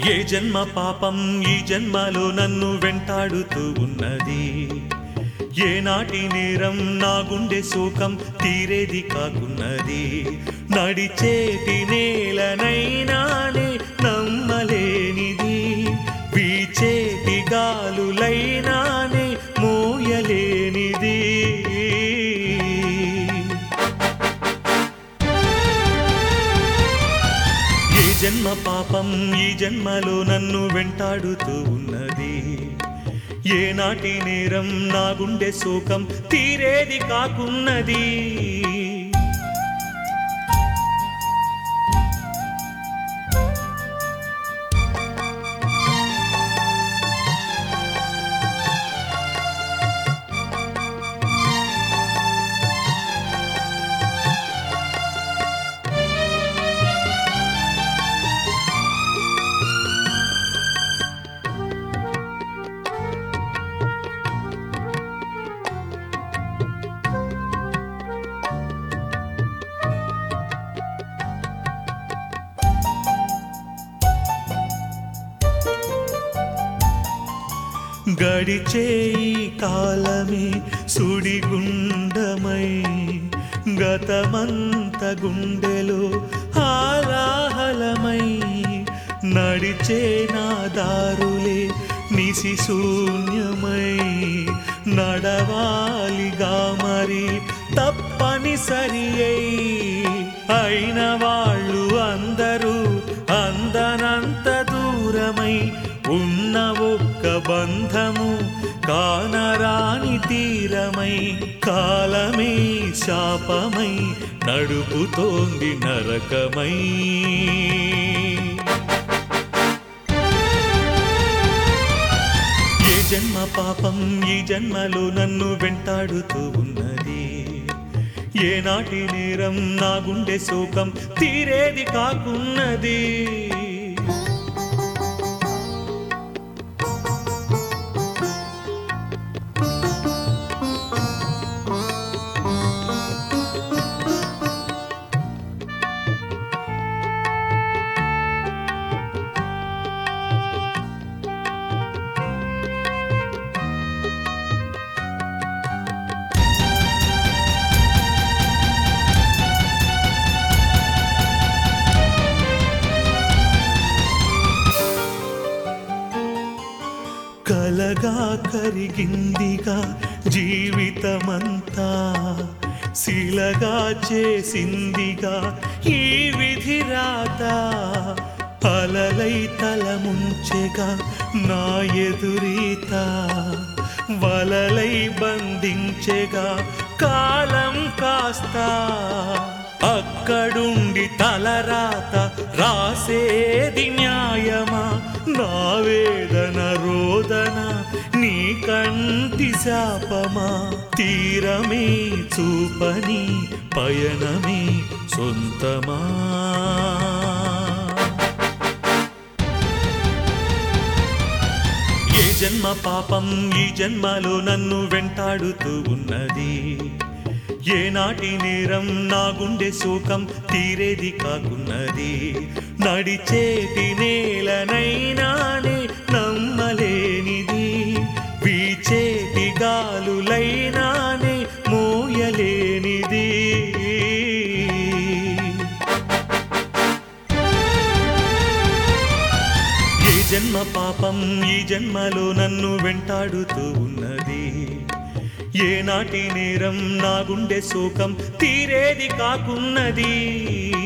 ఏ జన్మ పాపం ఈ జన్మలో నన్ను వెంటాడుతూ ఉన్నది ఏనాటి నేరం నా గుండె శోకం తీరేది కాకున్నది నడిచేటి నేలనైనానే నమ్మలేనిది వీచేటి గాలులైనానే మోయలేనిది ఏ జన్మ పాపం ఈ జన్మలో నన్ను వెంటాడుతూ ఉన్నది ఏనాటి నేరం నా గుండె శోకం తీరేది కాకున్నది గడిచే ఈ కాలమే సుడిగుండమై గతమంత గుండెలో హాలాహలమై నడిచే నా దారులే నిసి శూన్యమై నడవాలిగా మరి తప్పనిసరి అయిన వాళ్ళు అందరూ అందనంత దూరమై ఉన్న ఒక్క బంధము కానరాని తీరమై కాలమే శాపమై నడుపుతోంది నరకమై ఏ జన్మ పాపం ఈ జన్మలో నన్ను వెంటాడుతూ ఉన్నది ఏనాటి నేరం నా గుండె శోకం తీరేది కాకున్నది కలగా కరిగిందిగా జీవితమంతా శిలగా చేసిందిగా ఈ విధి రాత అలలై తల ముంచెగా నా ఎదురీత వలలై బంధించెగా కాలం కాస్త అక్కడుండి తలరాత రాసేది న్యాయమా నా వేదన రోదన నీ కంటి శాపమా తీరమే చూపని పయనమే సొంతమా ఏ జన్మ పాపం ఈ జన్మలో నన్ను వెంటాడుతూ ఉన్నది ఏనాటి నేరం నా గుండె శోకం తీరేది కాకున్నది నడిచేటి నేలనైనానే నమ్మలేనిది వీచేటి గాలులైనానే మోయలేనిది ఏ జన్మ పాపం ఈ జన్మలో నన్ను వెంటాడుతూ ఉన్నది ఏనాటి నేరం నా గుండె శోకం తీరేది కాకున్నది